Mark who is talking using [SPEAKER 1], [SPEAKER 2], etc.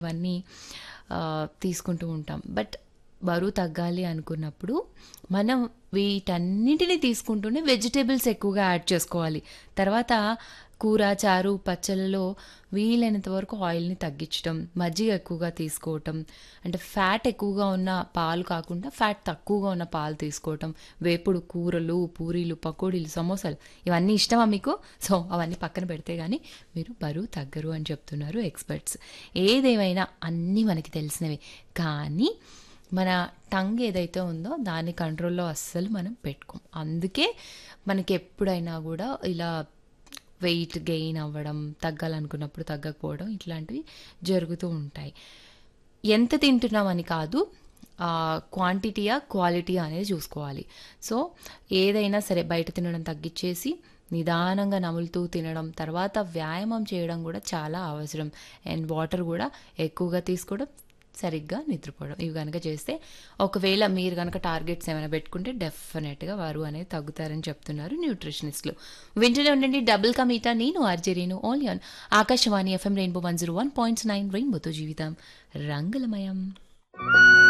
[SPEAKER 1] ఇవన్నీ ఆహ్, తీసుకుంటూ ఉంటాం. బట్ బరువు తగ్గాలి అనుకున్నప్పుడు మనం వీటన్నిటిని తీసుకుంటూనే వెజిటబుల్స్ ఎక్కువగా యాడ్ చేసుకోవాలి. తర్వాత కూర, చారు, పచ్చళ్ళలో వీలైనంత వరకు ఆయిల్‌ని తగ్గించటం, మజ్జిగ ఎక్కువగా తీసుకోవటం, అంటే ఫ్యాట్ ఎక్కువగా ఉన్న పాలు కాకుండా ఫ్యాట్ తక్కువగా ఉన్న పాలు తీసుకోవటం, వేపుడు కూరలు, పూరీలు, పకోడీలు, సమోసాలు ఇవన్నీ ఇష్టమా మీకు? సో, అవన్నీ పక్కన పెడితే గానీ మీరు బరువు తగ్గరు అని చెప్తున్నారు ఎక్స్‌పర్ట్స్. ఏదేమైనా అన్నీ మనకి తెలిసినవే. కానీ మన టంగ్ ఏదైతే ఉందో దాన్ని కంట్రోల్‌లో అస్సలు మనం పెట్టుకోం. అందుకే మనకెప్పుడైనా గూడా ఇలా వెయిట్ గెయిన్ అవ్వడం, తగ్గాలనుకున్నప్పుడు తగ్గకపోవడం ఇట్లాంటివి జరుగుతూ ఉంటాయి. ఎంత తింటున్నామని కాదు ఆహ్, క్వాంటిటీయా, క్వాలిటీయా అనేది చూసుకోవాలి. సో, ఏదైనా సరే బయట తినడం తగ్గిచ్చేసి నిదానంగా నములుతూ తినడం, తర్వాత వ్యాయామం చేయడం గూడా చాలా అవసరం. అండ్ వాటర్ గూడా ఎక్కువగా తీసుకోవడం, సరిగ్గా నిద్రపోవడం. ఇవి గనక చేస్తే ఒకవేళ మీరు గనక టార్గెట్స్ ఏమైనా పెట్టుకుంటే డెఫినెట్‌గా బరువు అనేది తగ్గుతారని చెప్తున్నారు న్యూట్రిషనిస్ట్‌లు. వింటూనే ఉండండి డబుల్ కా మీటా నేను RJ Renu only on Akashvani FM rainbow 101.9 రెయిన్బోతో జీవితం రంగులమయం.